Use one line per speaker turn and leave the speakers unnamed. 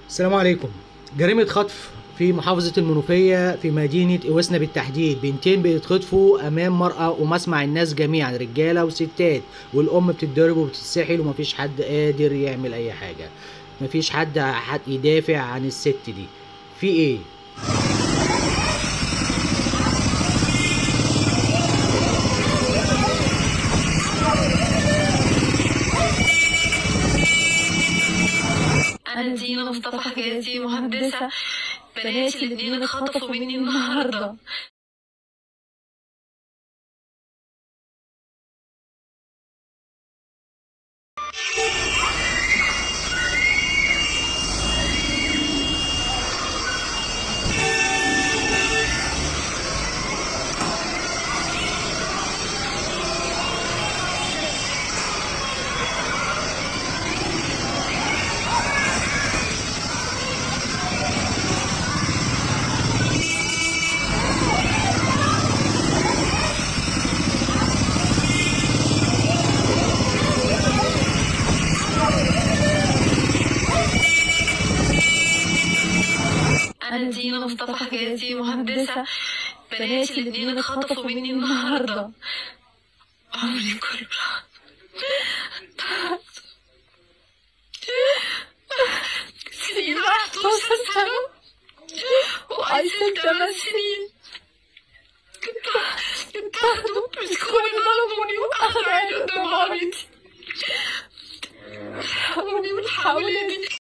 السلام عليكم جريمة خطف في محافظة المنوفية في مدينة إوسنا بالتحديد بنتين بيتخطفوا أمام مرأة ومسمع الناس جميعا رجالة وستات والأم بتتضرب وبتتسحل ومفيش حد قادر يعمل أي حاجة مفيش حد حد يدافع عن الست دي في إيه؟
أنا دينا مصطفى حجازي مهندسة بناتي الاتنين اتخطفوا مني النهاردة أنا دينا مصطفى حجازي مهندسة بناتي الاتنين اتخطفوا مني النهاردة عمري كله سنين 11 سنة وأيسن 8 سنين اتاخدوا مسكوني ضربوني وأخذوا عيني قدام عبيدي حاولوني من حوالي